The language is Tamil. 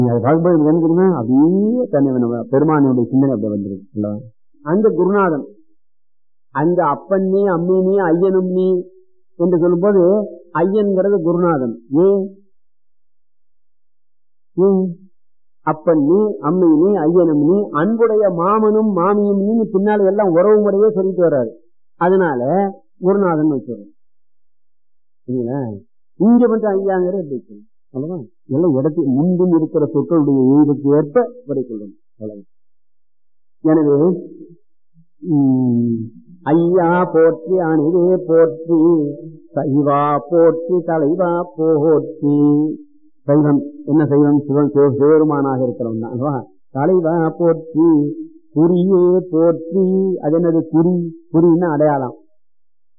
அதை பார்க்கும்போது என்ன தெரியுமா அப்படியே தன்னை நம்ம பெருமானுடைய சிந்தனை அப்படி வந்துருக்கு அல்லவா? அந்த குருநாதன் அந்த அப்பன் நீ அம்மி நீ ஐயனும் நீ என்று சொல்லும்போது ஐயன்கிறது குருநாதன் ஏன் ஏன்? அப்பன் நீ அம்மி நீ ஐயனும் நீ அன்புடைய மாமனும் மாமியும் நீ பின்னால எல்லாம் உறவு முறையே சொல்லிட்டு வர்றாரு அதனால குருநாதன் வச்சுறோம் சரிங்களா இங்க மட்டும் ஐயாங்கிற எப்படி இருக்கணும் அவ்வளவா எல்லாம் இடத்துக்கு முன்பின் இருக்கிற சொற்களுடைய எழுதுக்கு ஏற்ப வரை கொள்ளணும் அவ்வளவு எனவே உம், ஐயா போற்றி அணிவே போற்றி சைவா போற்றி தலைவா போற்றி சைவம் என்ன சைவம் சிவன் சிவ- சிவபெருமானாக இருக்கிறவன் தான் அல்லவா? தலைவா போற்றி குறியே போற்றி அது என்னது குறி குறின்னா அடையாளம்